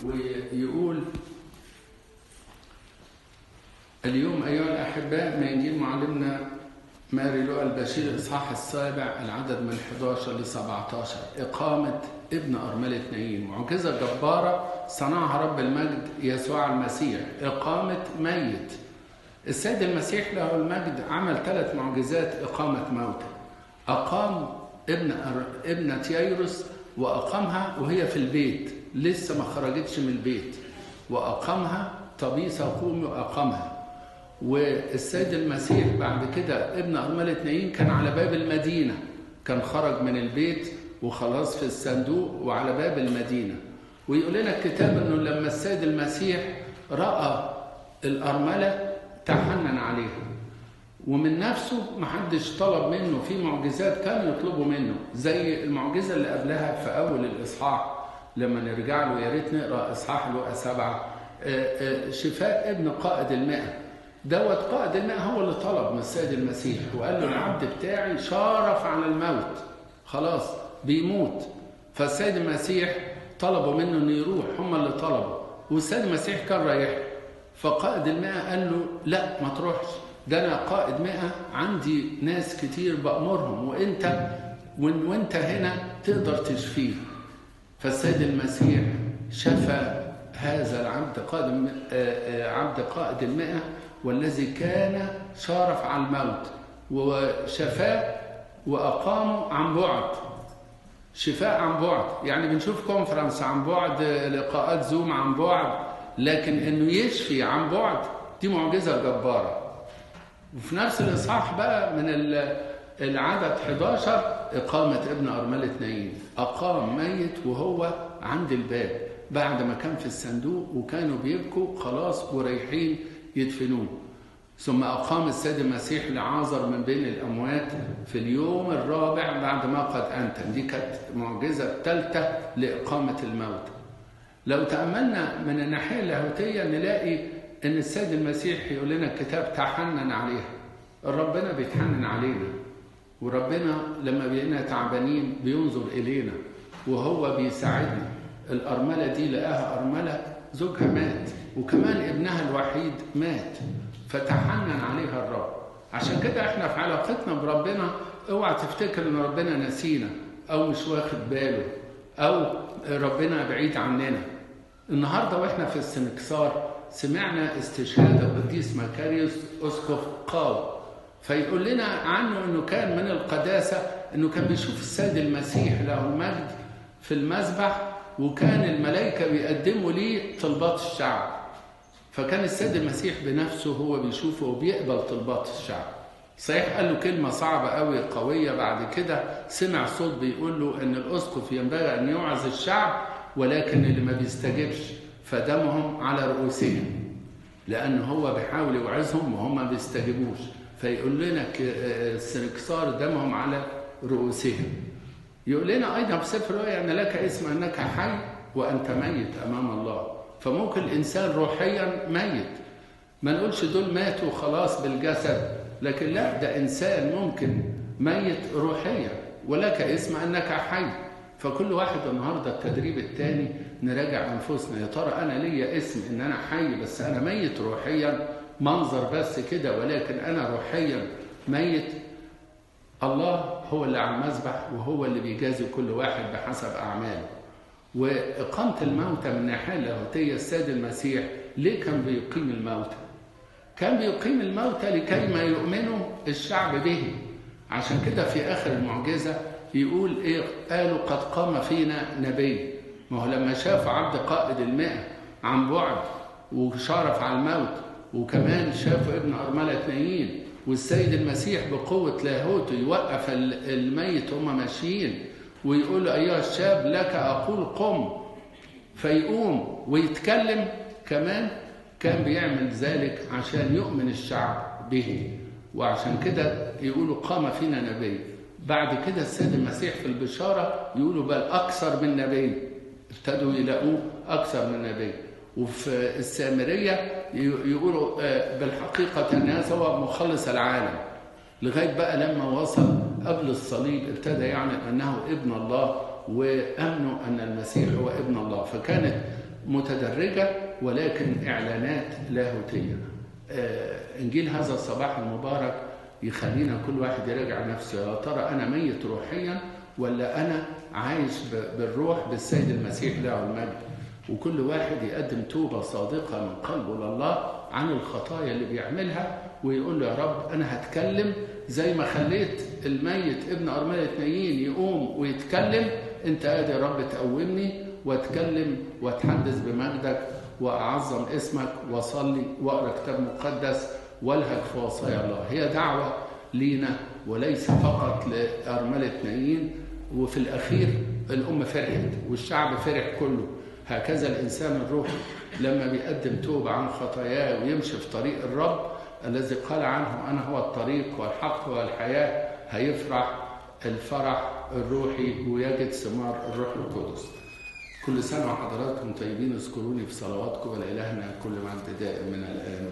ويقول اليوم أيها الأحباء من إنجيل معلمنا ماري لوقا البشير الإصحاح السابع العدد من 11 ل 17 إقامة ابن أرملة نايين معجزة جبارة صنعها رب المجد يسوع المسيح إقامة ميت السيد المسيح له المجد عمل ثلاث معجزات إقامة موتى أقام ابن أر... ابنة ييروس وأقامها وهي في البيت لسه ما خرجتش من البيت وأقامها طبيسة قومي وأقامها والسيد المسيح بعد كده ابن أرملة نايين كان على باب المدينة كان خرج من البيت وخلاص في الصندوق وعلى باب المدينة ويقول لنا الكتاب انه لما السيد المسيح رأى الأرملة تحنن عليها ومن نفسه محدش طلب منه في معجزات كان يطلبوا منه زي المعجزة اللي قبلها في أول الإصحاح لما نرجع له يا ريت نقرا إصحاح لقا سبعة شفاء ابن قائد المئة دوت قائد المئة هو اللي طلب من السيد المسيح وقال له العبد بتاعي شارف على الموت خلاص بيموت فالسيد المسيح طلبوا منه انه يروح هم اللي طلبوا والسيد المسيح كان رايح فقائد المئة قال له لا ما تروحش ده انا قائد مئة عندي ناس كتير بأمرهم وانت وانت هنا تقدر تشفيه فالسيد المسيح شفى هذا العبد قائد عبد قائد المئة والذي كان شارف على الموت وشفاه وأقامه عن بعد شفاء عن بعد يعني بنشوف كونفرنس عن بعد لقاءات زوم عن بعد لكن انه يشفي عن بعد دي معجزه جباره وفي نفس الاصحاح بقى من العدد 11 اقامه ابن ارمله نايين اقام ميت وهو عند الباب بعد ما كان في الصندوق وكانوا بيبكوا خلاص ورايحين يدفنوه ثم أقام السيد المسيح لعازر من بين الأموات في اليوم الرابع بعد ما قد أنتن دي كانت معجزة الثالثة لإقامة الموت لو تأملنا من الناحية اللاهوتية نلاقي أن السيد المسيح يقول لنا الكتاب تحنن عليها ربنا بيتحنن علينا وربنا لما بقينا تعبانين بينظر إلينا وهو بيساعدنا الأرملة دي لقاها أرملة زوجها مات وكمان ابنها الوحيد مات فتحنن عليها الرب عشان كده احنا في علاقتنا بربنا اوعى تفتكر ان ربنا نسينا او مش واخد باله او ربنا بعيد عننا النهارده واحنا في السنكسار سمعنا استشهاد القديس مكاريوس اسقف قاو فيقول لنا عنه انه كان من القداسه انه كان بيشوف السيد المسيح له المجد في المذبح وكان الملائكه بيقدموا ليه طلبات الشعب فكان السيد المسيح بنفسه هو بيشوفه وبيقبل طلبات الشعب صحيح قال له كلمة صعبة قوي قوية بعد كده سمع صوت بيقول له ان الاسقف ينبغي ان يوعظ الشعب ولكن اللي ما بيستجبش فدمهم على رؤوسهم لان هو بيحاول يوعظهم وهم ما بيستجيبوش فيقول لنا السنكسار دمهم على رؤوسهم يقول لنا ايضا في سفر الرؤيا ان لك اسم انك حي وانت ميت امام الله فممكن الإنسان روحيا ميت ما نقولش دول ماتوا خلاص بالجسد لكن لا ده إنسان ممكن ميت روحيا ولك اسم أنك حي فكل واحد النهارده التدريب الثاني نراجع أنفسنا يا ترى أنا ليا اسم إن أنا حي بس أنا ميت روحيا منظر بس كده ولكن أنا روحيا ميت الله هو اللي على المذبح وهو اللي بيجازي كل واحد بحسب أعماله وإقامة الموتى من الناحية اللاهوتية السيد المسيح ليه كان بيقيم الموتى؟ كان بيقيم الموتى لكي ما يؤمنوا الشعب به عشان كده في آخر المعجزة يقول إيه قالوا قد قام فينا نبي ما هو لما شافوا عبد قائد المئة عن بعد وشارف على الموت وكمان شافوا ابن أرملة نايين والسيد المسيح بقوة لاهوته يوقف الميت هم ماشيين ويقول أيها الشاب لك أقول قم فيقوم ويتكلم كمان كان بيعمل ذلك عشان يؤمن الشعب به وعشان كده يقولوا قام فينا نبي بعد كده السيد المسيح في البشارة يقولوا بل أكثر من نبي ابتدوا يلاقوه أكثر من نبي وفي السامرية يقولوا بالحقيقة أن هذا هو مخلص العالم لغاية بقى لما وصل قبل الصليب ابتدى يعلن أنه ابن الله وأمنوا أن المسيح هو ابن الله فكانت متدرجة ولكن إعلانات لاهوتية آه، إنجيل هذا الصباح المبارك يخلينا كل واحد يراجع نفسه يا ترى أنا ميت روحيا ولا أنا عايش ب- بالروح بالسيد المسيح له المجد وكل واحد يقدم توبة صادقة من قلبه لله عن الخطايا اللي بيعملها ويقول له يا رب أنا هتكلم زي ما خليت الميت ابن أرملة نايين يقوم ويتكلم أنت قادر يا رب تقومني واتكلم واتحدث بمجدك وأعظم اسمك وأصلي وأقرأ كتاب مقدس والهج في وصايا الله هي دعوة لينا وليس فقط لأرملة نايين وفي الأخير الأمة فرحت والشعب فرح كله هكذا الإنسان الروحي لما بيقدم توبة عن خطاياه ويمشي في طريق الرب الذي قال عنه أنا هو الطريق والحق والحياة هيفرح الفرح الروحي ويجد ثمار الروح القدس كل سنة وحضراتكم طيبين اذكروني في صلواتكم ولإلهنا كل مجد دائم من الآن